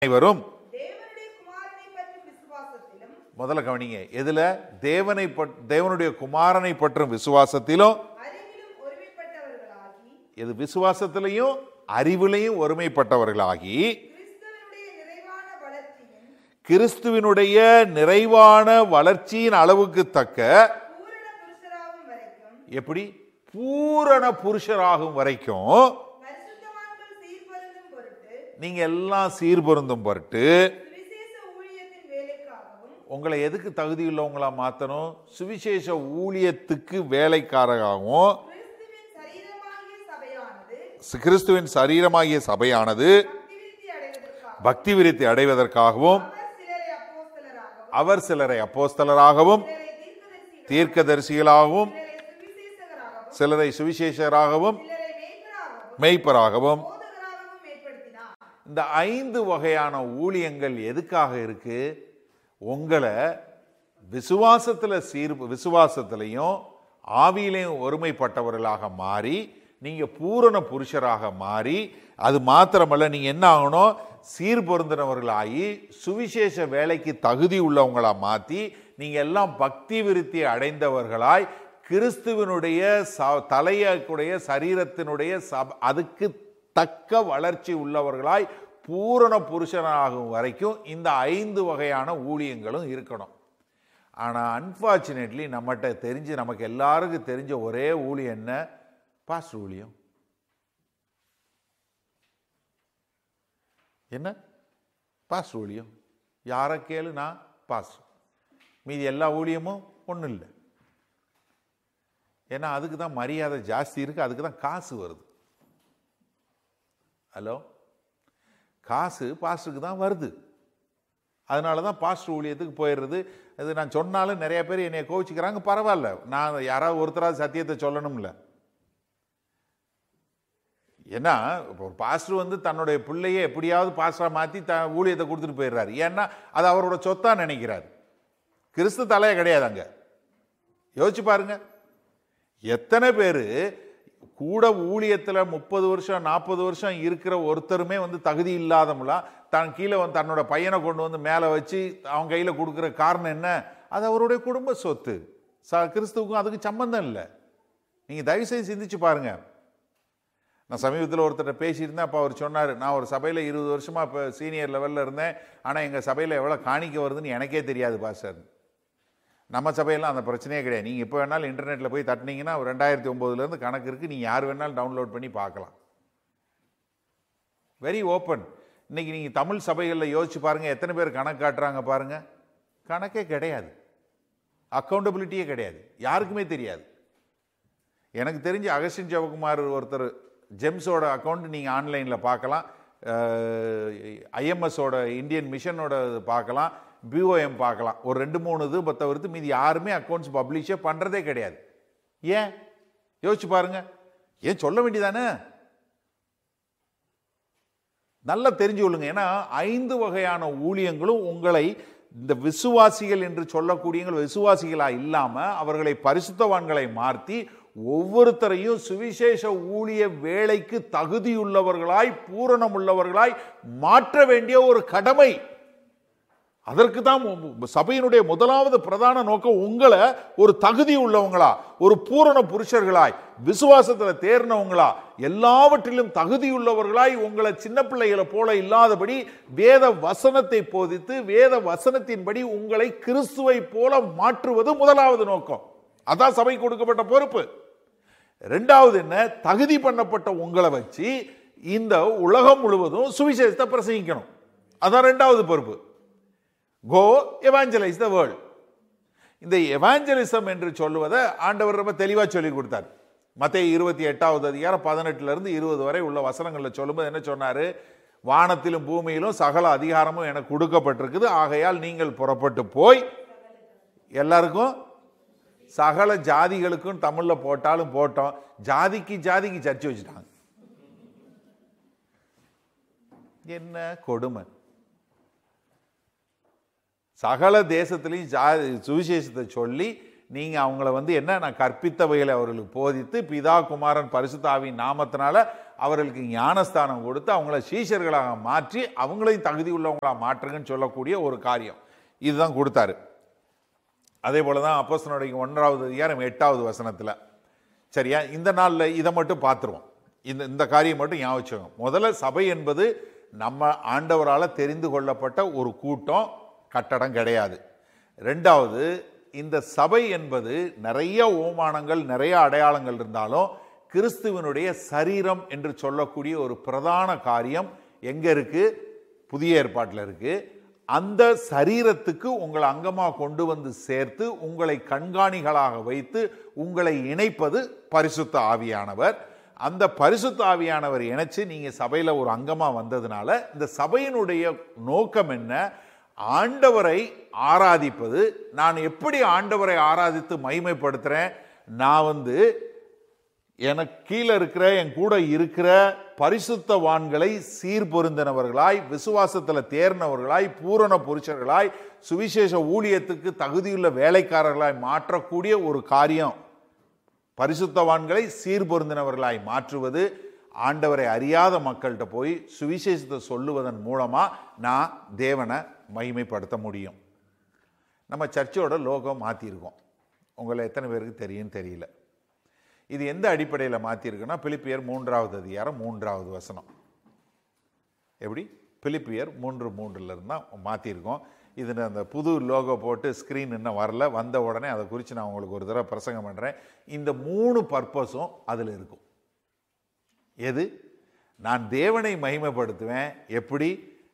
அனைவரும் தேவனுடைய குமாரனை பற்றும் விசுவாசத்திலும் முதல்ல கவனிங்க எதுல தேவனை பற்- தேவனுடைய குமாரனை பற்றும் விசுவாசத்திலும் அறிவிலும் ஒருமைப்பட்டவர்களாகி இது விசுவாசத்திலையும் அறிவிலையும் ஒருமைப்பட்டவர்களாகி கிறிஸ்துவனுடைய நிறைவான வளர்ச்சியின் கிறிஸ்துவினுடைய நிறைவான வளர்ச்சியின் அளவுக்கு தக்க பூரண புருஷராகும் வரைக்கும் எப்படி பூரண புருஷராகும் வரைக்கும் பரிசுத்தவான்கள் சீர்பருந்தும் பொருட்டு நீங்க எல்லாம் சீர்பொருந்தும் பொருட்டு சுவிசேஷ ஊழியத்தின் வேலைக்காகவும் உங்களை எதுக்கு தகுதியுள்ளவங்களா மாத்தணும் சுவிசேஷ ஊழியத்துக்கு வேலைக்காரராகவும் கிறிஸ்துவின் சரீரமாகிய சபையானது கிறிஸ்துவின் சரீரமாகிய சபையானது பக்திவிருத்தி அடைவதற்காக பக்தி விருத்தி அடைவதற்காகவும் அவர் சிலரை அப்போஸ்தலராகவும் அவர் சிலரை அப்போஸ்தலராகவும் சிலரை தீர்க்கதரிசிகளாகவும் தீர்க்கதரிசிகளாகவும் சிலரை சுவிசேஷகராகவும் சிலரை சுவிசேஷராகவும் சிலரை மேய்ப்பராகவும் மெய்ப்பராகவும் போதகராகவும் ஏற்படுத்தினார் இந்த ஐந்து வகையான ஊழியங்கள் எதுக்காக இருக்கு உங்களை விசுவாசத்துல சீர் விசுவாசத்திலையும் ஆவியிலையும் ஒருமைப்பட்டவர்களாக மாறி நீங்க பூரண புருஷராக மாறி அது மாத்திரமல்ல நீங்க என்ன ஆகணும் சீர் பொருந்தினவர்களாகி சுவிசேஷ வேலைக்கு தகுதி உள்ளவங்களா மாத்தி நீங்க எல்லாம் பக்தி விருத்தி அடைந்தவர்களாய் கிறிஸ்துவனுடைய ச- தலையக்கூடிய சரீரத்தினுடைய சப அதுக்கு தக்க வளர்ச்சி உள்ளவர்களாய் பூரண புருஷனாகும் வரைக்கும் இந்த ஐந்து வகையான ஊழியங்களும் இருக்கணும் ஆனால் அன்ஃபார்ச்சுனேட்லி நம்மகிட்ட தெரிஞ்சு நமக்கு எல்லாருக்கும் தெரிஞ்ச ஒரே ஊழியம் என்ன பாஸ்டர் ஊழியம் என்ன பாஸ்டர் ஊழியம் யாரை கேளு நான் பாஸ்டர் மீதி எல்லா ஊழியமும் ஒன்றும் இல்லை ஏன்னா அதுக்கு தான் மரியாதை ஜாஸ்தி இருக்கு அதுக்கு தான் காசு வருது ஹலோ காசு பாஸ்டருக்கு தான் வருது அதனால தான் பாஸ்டர் ஊழியத்துக்கு போயிடுறது இது நான் சொன்னாலும் நிறைய பேர் என்னை கோவிச்சுக்கிறாங்க பரவாயில்ல நான் யாராவது ஒருத்தராவது சத்தியத்தை சொல்லணும்ல ஏன்னா இப்போ ஒரு பாஸ்டர் வந்து தன்னுடைய பிள்ளையை எப்படியாவது பாஸ்டராக மாற்றி த ஊழியத்தை கொடுத்துட்டு போயிடுறாரு ஏன்னா அது அவரோட சொத்தா நினைக்கிறார் கிறிஸ்து தலையே கிடையாது அங்க யோசிச்சு பாருங்க எத்தனை பேர் கூட ஊழியத்தில் முப்பது வருஷம் நாற்பது வருஷம் இருக்கிற ஒருத்தருமே வந்து தகுதி இல்லாதவங்களாம் தான் கீழே வந்து தன்னோட பையனை கொண்டு வந்து மேலே வச்சு அவன் கையில் கொடுக்குற காரணம் என்ன அது அவருடைய குடும்ப சொத்து ச கிறிஸ்துவுக்கும் அதுக்கு சம்பந்தம் இல்லை நீங்கள் தயவுசெய்து சிந்திச்சு பாருங்க நான் சமீபத்தில் ஒருத்தர்கிட்ட பேசியிருந்தேன் அப்போ அவர் சொன்னார் நான் ஒரு சபையில் இருபது வருஷமாக இப்போ சீனியர் லெவலில் இருந்தேன் ஆனால் எங்கள் சபையில் எவ்வளோ காணிக்க வருதுன்னு எனக்கே தெரியாது பாஸ்டர் நம்ம சபையெல்லாம் அந்த பிரச்சனையே கிடையாது நீங்கள் இப்போ வேணாலும் இன்டர்நெட்டில் போய் தட்டினீங்கன்னா ரெண்டாயிரத்தி ஒம்போதுலேருந்து கணக்கு இருக்குது நீங்கள் யார் வேணாலும் டவுன்லோட் பண்ணி பார்க்கலாம் வெரி ஓப்பன் இன்னைக்கு நீங்கள் தமிழ் சபைகளில் யோசிச்சு பாருங்கள் எத்தனை பேர் கணக்கு காட்டுறாங்க பாருங்கள் கணக்கே கிடையாது அக்கௌண்டபிலிட்டியே கிடையாது யாருக்குமே தெரியாது எனக்கு தெரிஞ்சு அகஸ்டின் ஜெவகுமார் ஒருத்தர் ஜெம்ஸோட அக்கௌண்ட் நீங்கள் ஆன்லைனில் பார்க்கலாம் ஐஎம்எஸோட இந்தியன் மிஷனோட இது பார்க்கலாம் பிஓஎம் பார்க்கலாம் ஒரு ரெண்டு மூணு இது தவிர்த்து மீதி யாருமே அக்கௌண்ட்ஸ் பப்ளிஷே பண்ணுறதே கிடையாது ஏன் யோசிச்சு பாருங்க ஏன் சொல்ல வேண்டியதானே நல்லா தெரிஞ்சு கொள்ளுங்க ஏன்னா ஐந்து வகையான ஊழியங்களும் உங்களை இந்த விசுவாசிகள் என்று சொல்லக்கூடியவங்க விசுவாசிகளா இல்லாம அவர்களை பரிசுத்தவான்களை மாற்றி ஒவ்வொருத்தரையும் சுவிசேஷ ஊழிய வேலைக்கு தகுதியுள்ளவர்களாய் பூரணமுள்ளவர்களாய் மாற்ற வேண்டிய ஒரு கடமை அதற்கு தான் மு- சபையினுடைய முதலாவது பிரதான நோக்கம் உங்களை ஒரு தகுதி உள்ளவங்களா ஒரு பூரண புருஷர்களாய் விசுவாசத்துல தேர்னவங்களா எல்லாவற்றிலும் தகுதியுள்ளவர்களாய் உங்களை சின்ன பிள்ளைகளை போல இல்லாதபடி வேத வசனத்தை போதித்து வேத வசனத்தின்படி உங்களை கிறிஸ்துவை போல மாற்றுவது முதலாவது நோக்கம் அதான் சபை கொடுக்கப்பட்ட பொறுப்பு ரெண்டாவது என்ன தகுதி பண்ணப்பட்ட உங்களை வச்சு இந்த உலகம் முழுவதும் சுவிசேஷத்தை பிரசங்கிக்கணும் அதான் ரெண்டாவது பொறுப்பு கோ எவாஞ்சலைஸ் த வேர்ல்ட் இந்த எவாஞ்சலிசம் என்று சொல்லுவதை ஆண்டவர் ரொம்ப தெளிவாக சொல்லி கொடுத்தார் மத்திய இருபத்தி எட்டாவது அதிகாரம் பதினெட்டுல இருந்து இருபது வரை உள்ள வசனங்களில் சொல்லும்போது என்ன சொன்னாரு வானத்திலும் பூமியிலும் சகல அதிகாரமும் எனக்கு கொடுக்கப்பட்டிருக்குது ஆகையால் நீங்கள் புறப்பட்டு போய் எல்லாருக்கும் சகல ஜாதிகளுக்கும் தமிழ்ல போட்டாலும் போட்டோம் ஜாதிக்கு ஜாதிக்கு சர்ச்சை வச்சுட்டாங்க என்ன கொடுமை சகல தேசத்திலையும் ஜா சுவிசேஷத்தை சொல்லி நீங்க அவங்கள வந்து என்ன நான் கற்பித்தவைகளை அவர்களுக்கு போதித்து பிதா குமாரன் பரிசுத்தாவின் நாமத்தினால அவர்களுக்கு ஞானஸ்தானம் கொடுத்து அவங்கள சீஷர்களாக மாற்றி அவங்களையும் தகுதி உள்ளவங்களாக மாற்றுங்கன்னு சொல்லக்கூடிய ஒரு காரியம் இதுதான் கொடுத்தாரு அதே போல தான் அப்போஸ்தலனுடைய ஒன்றாவது அதிகாரம் எட்டாவது வசனத்தில் சரியா இந்த நாளில் இதை மட்டும் பார்த்துருவோம் இந்த இந்த காரியம் மட்டும் ஞாபகம் வச்சுக்கோங்க. முதல்ல சபை என்பது நம்ம ஆண்டவரால் தெரிந்து கொள்ளப்பட்ட ஒரு கூட்டம் கட்டடம் கிடையாது ரெண்டாவது இந்த சபை என்பது நிறைய ஓமானங்கள் நிறைய அடையாளங்கள் இருந்தாலும் கிறிஸ்துவனுடைய சரீரம் என்று சொல்லக்கூடிய ஒரு பிரதான காரியம் எங்கே இருக்கு புதிய ஏற்பாட்டில் இருக்கு அந்த சரீரத்துக்கு உங்களை அங்கமாக கொண்டு வந்து சேர்த்து உங்களை கண்காணிகளாக வைத்து உங்களை இணைப்பது பரிசுத்த ஆவியானவர் அந்த பரிசுத்த ஆவியானவர் இணைச்சு நீங்க சபையில ஒரு அங்கமா வந்ததுனால இந்த சபையினுடைய நோக்கம் என்ன ஆண்டவரை ஆராதிப்பது நான் எப்படி ஆண்டவரை ஆராதித்து மகிமைப்படுத்துறேன் நான் வந்து எனக்கு கீழே இருக்கிற என் கூட இருக்கிற பரிசுத்தவான்களை சீர்பொருந்தினவர்களாய் விசுவாசத்தில் தேர்னவர்களாய் பூரண புருஷர்களாய் சுவிசேஷ ஊழியத்துக்கு தகுதியுள்ள வேலைக்காரர்களாய் மாற்றக்கூடிய ஒரு காரியம் பரிசுத்தவான்களை சீர்பொருந்தினவர்களாய் மாற்றுவது ஆண்டவரை அறியாத மக்கள்கிட்ட போய் சுவிசேஷத்தை சொல்லுவதன் மூலமா நான் தேவனை மகிமைப்படுத்த முடியும் நம்ம சர்ச்சோட லோகோ மாற்றிருக்கோம் உங்களை எத்தனை பேருக்கு தெரியும்னு தெரியல இது எந்த அடிப்படையில் மாற்றிருக்குன்னா பிலிப்பியர் மூன்றாவது அதிகாரம் மூன்றாவது வசனம் எப்படி பிலிப்பியர் மூன்று மூன்றுல இருந்து தான் மாற்றிருக்கோம் இது அந்த புது லோகோ போட்டு ஸ்க்ரீன் இன்னும் வரல வந்த உடனே அதை குறித்து நான் உங்களுக்கு ஒரு தடவை பிரசங்கம் பண்ணுறேன் இந்த மூணு பர்பஸும் அதில் இருக்கும் எது நான் தேவனை மகிமைப்படுத்துவேன் எப்படி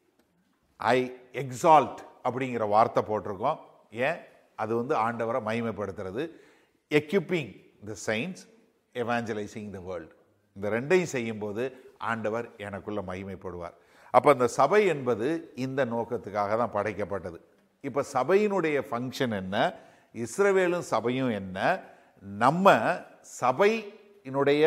ஐ எக்ஸால்ட் அப்படிங்கிற வார்த்தை போட்டிருக்கோம் ஏன் அது வந்து ஆண்டவரை மகிமைப்படுத்துறது equipping the science evangelising the world இந்த ரெண்டையும் செய்யும்போது ஆண்டவர் எனக்குள்ள மகிமைப்படுவார் அப்போ இந்த சபை என்பது இந்த நோக்கத்துக்காக தான் படைக்கப்பட்டது இப்போ சபையினுடைய ஃபங்க்ஷன் என்ன இஸ்ரவேலும் சபையும் என்ன நம்ம சபையினுடைய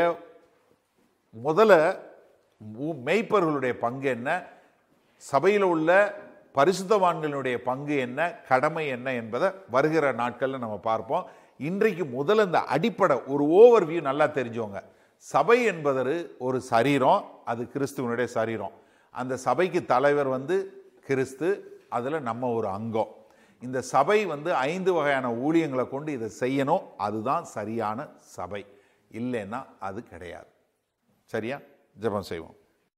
முதல்ல மு- மெய்ப்பர்களுடைய பங்கு என்ன சபையில் உள்ள பரிசுத்தவான்களுடைய பங்கு என்ன கடமை என்ன என்பதை வருகிற நாட்களில் நம்ம பார்ப்போம் இன்றைக்கு முதல்ல இந்த அடிப்படை ஒரு ஓவர் வியூ நல்லா தெரிஞ்சவங்க சபை என்பது ஒரு சரீரம் அது கிறிஸ்துவனுடைய சரீரம் அந்த சபைக்கு தலைவர் வந்து கிறிஸ்து அதில் நம்ம ஒரு அங்கம் இந்த சபை வந்து ஐந்து வகையான ஊழியங்களை கொண்டு இதை செய்யணும் அதுதான் சரியான சபை இல்லைன்னா அது கிடையாது சரியா ஜெபம் செய்வோம்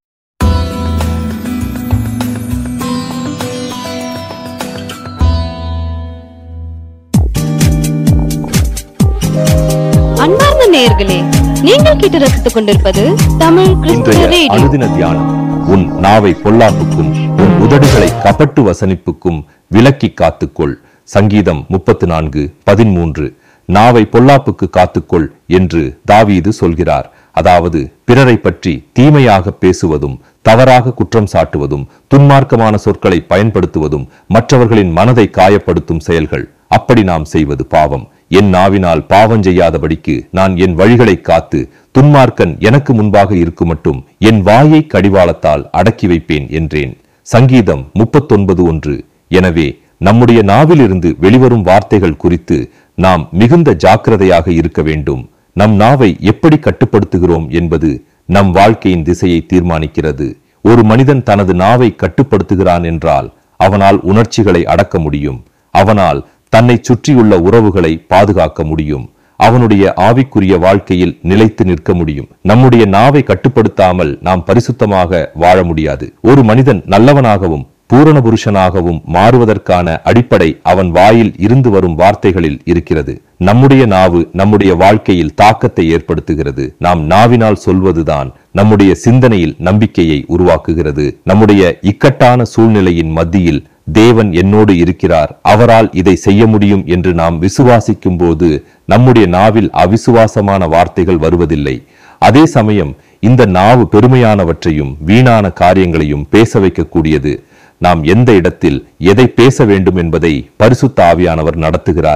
அன்பார்ந்த நேயர்களே நீங்கள் கேட்டு ரசித்துக் கொண்டிருப்பது தமிழ் கிறிஸ்துவ இன்றைய ரேடியோ அனுதின தியானம் உன் நாவை பொல்லாப்புக்கும் உன் உதடுகளை கபட்டு வசனிப்புக்கும் விலக்கி காத்துக்கொள் சங்கீதம் முப்பத்து நான்கு பதிமூன்று நாவை பொல்லாப்புக்கு காத்துக்கொள் என்று தாவீது சொல்கிறார் அதாவது பிறரை பற்றி தீமையாக பேசுவதும் தவறாக குற்றம் சாட்டுவதும் துன்மார்க்கமான சொற்களை பயன்படுத்துவதும் மற்றவர்களின் மனதை காயப்படுத்தும் செயல்கள் அப்படி நாம் செய்வது பாவம் என் நாவினால் பாவம் செய்யாதபடிக்கு நான் என் வழிகளை காத்து துன்மார்க்கன் எனக்கு முன்பாக இருக்குமட்டும் என் வாயை கடிவாளத்தால் அடக்கி வைப்பேன் என்றேன் சங்கீதம் முப்பத்தொன்பது ஒன்று எனவே நம்முடைய நாவிலிருந்து வெளிவரும் வார்த்தைகள் குறித்து நாம் மிகுந்த ஜாக்கிரதையாக இருக்க வேண்டும் நம் நாவை எப்படி கட்டுப்படுத்துகிறோம் என்பது நம் வாழ்க்கையின் திசையை தீர்மானிக்கிறது ஒரு மனிதன் தனது நாவை கட்டுப்படுத்துகிறான் என்றால் அவனால் உணர்ச்சிகளை அடக்க முடியும் அவனால் தன்னை சுற்றியுள்ள உறவுகளை பாதுகாக்க முடியும் அவனுடைய ஆவிக்குரிய வாழ்க்கையில் நிலைத்து நிற்க முடியும் நம்முடைய நாவை கட்டுப்படுத்தாமல் நாம் பரிசுத்தமாக வாழ முடியாது ஒரு மனிதன் நல்லவனாகவும் பூரண புருஷனாகவும் மாறுவதற்கான அடிப்படை அவன் வாயில் இருந்து வரும் வார்த்தைகளில் இருக்கிறது நம்முடைய நாவு நம்முடைய வாழ்க்கையில் தாக்கத்தை ஏற்படுத்துகிறது நாம் நாவினால் சொல்வதுதான் நம்முடைய சிந்தனையில் நம்பிக்கையை உருவாக்குகிறது நம்முடைய இக்கட்டான சூழ்நிலையின் மத்தியில் தேவன் என்னோடு இருக்கிறார் அவரால் இதை செய்ய முடியும் என்று நாம் விசுவாசிக்கும் போது நம்முடைய நாவில் அவிசுவாசமான வார்த்தைகள் வருவதில்லை அதே சமயம் இந்த நாவு பெருமையானவற்றையும் வீணான காரியங்களையும் பேச வைக்கக்கூடியது நாம் எந்த இடத்தில் எதை பேச வேண்டும் என்பதை பரிசுத்த ஆவியானவர் நடத்துகிறார்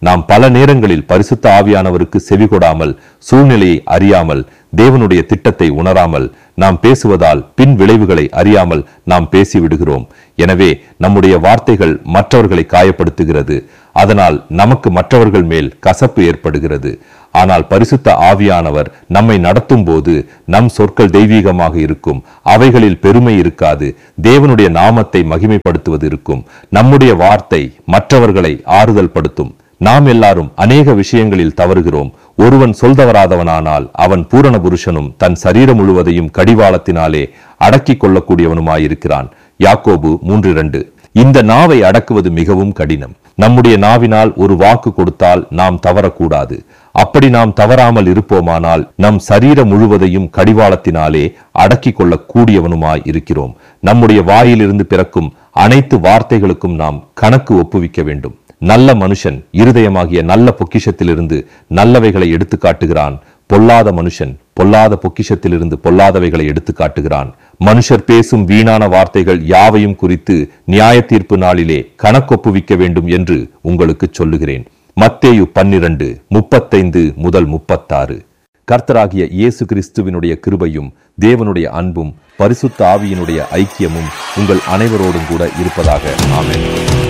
நாம் பல நேரங்களில் பரிசுத்த ஆவியானவருக்கு செவிகொடாமல் சூழ்நிலையை அறியாமல் தேவனுடைய திட்டத்தை உணராமல் நாம் பேசுவதால் பின் விளைவுகளை அறியாமல் நாம் பேசிவிடுகிறோம் எனவே நம்முடைய வார்த்தைகள் மற்றவர்களை காயப்படுத்துகிறது அதனால் நமக்கு மற்றவர்கள் மேல் கசப்பு ஏற்படுகிறது ஆனால் பரிசுத்த ஆவியானவர் நம்மை நடத்தும் போது நம் சொற்கள் தெய்வீகமாக இருக்கும் அவைகளில் பெருமை இருக்காது தேவனுடைய நாமத்தை மகிமைப்படுத்துவது இருக்கும் நம்முடைய வார்த்தை மற்றவர்களை ஆறுதல் படுத்தும் நாம் எல்லாரும் அநேக விஷயங்களில் தவறுகிறோம் ஒருவன் சொல்தவராதவனானால் அவன் பூரண புருஷனும் தன் சரீரம் முழுவதையும் கடிவாளத்தினாலே அடக்கிக் கொள்ளக்கூடியவனுமாயிருக்கிறான் யாக்கோபு மூன்று இரண்டு இந்த நாவை அடக்குவது மிகவும் கடினம் நம்முடைய நாவினால் ஒரு வாக்கு கொடுத்தால் நாம் தவறக்கூடாது அப்படி நாம் தவறாமல் இருப்போமானால் நம் சரீரம் முழுவதையும் கடிவாளத்தினாலே அடக்கிக் கொள்ளக் கூடியவனுமாய் இருக்கிறோம் நம்முடைய வாயிலிருந்து பிறக்கும் அனைத்து வார்த்தைகளுக்கும் நாம் கணக்கு ஒப்புவிக்க வேண்டும் நல்ல மனுஷன் இருதயமாகிய நல்ல பொக்கிஷத்திலிருந்து நல்லவைகளை எடுத்து காட்டுகிறான் பொல்லாத மனுஷன் பொல்லாத பொக்கிஷத்திலிருந்து பொல்லாதவைகளை எடுத்து காட்டுகிறான் மனுஷர் பேசும் வீணான வார்த்தைகள் யாவையும் குறித்து நியாய தீர்ப்பு நாளிலே கணக்கொப்புவிக்க வேண்டும் என்று உங்களுக்கு சொல்லுகிறேன் மத்தேயு பன்னிரண்டு முப்பத்தைந்து முதல் முப்பத்தாறு கர்த்தராகிய இயேசு கிறிஸ்துவினுடைய கிருபையும் தேவனுடைய அன்பும் பரிசுத்த ஆவியினுடைய ஐக்கியமும் உங்கள் அனைவரோடும் கூட இருப்பதாக ஆமென்